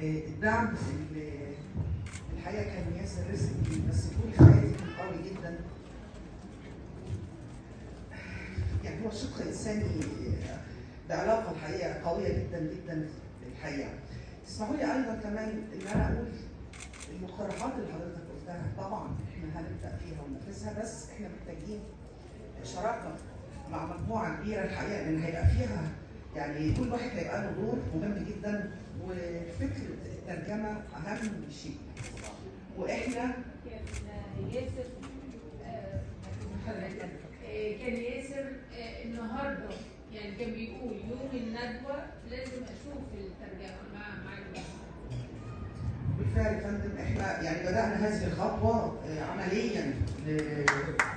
الدعم اللي الحقيقه كان ياسر رزقي بس طول حياتي كان قوي جدا يعني هو شق انساني بعلاقه الحقيقه قويه جدا جدا الحقيقه تسمحوا لي ايضا كمان ان انا اقول المقترحات اللي حضرتك قلتها طبعا احنا هنبدا فيها وننفذها بس احنا محتاجين شراكه مع مجموعه كبيره الحقيقه لان هيبقى فيها يعني كل واحد هيبقى له دور مهم جدا وفكره الترجمه اهم شيء واحنا كان ياسر آه، آه، كان ياسر آه، النهارده يعني كان بيقول يوم الندوه لازم اشوف الترجمه مع مع الجماعه بالفعل يا فندم احنا يعني بدانا هذه الخطوه آه، عمليا ل-